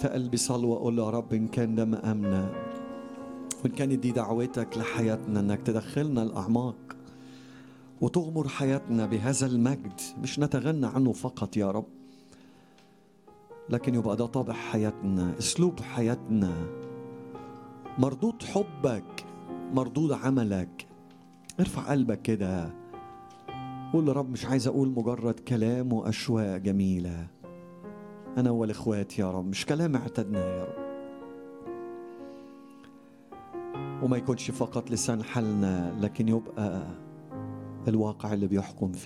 في قلبي صلوة أقول له يا رب إن كان ده مقامنا وإن كانت دي دعوتك لحياتنا إنك تدخلنا الأعماق وتغمر حياتنا بهذا المجد مش نتغنى عنه فقط يا رب لكن يبقى ده طابع حياتنا اسلوب حياتنا مردود حبك مردود عملك ارفع قلبك كده قول لرب مش عايز اقول مجرد كلام واشواق جميله انا والاخوات يا رب مش كلام اعتدناه يا رب وما يكونش فقط لسان حالنا لكن يبقى الواقع اللي بيحكم فيه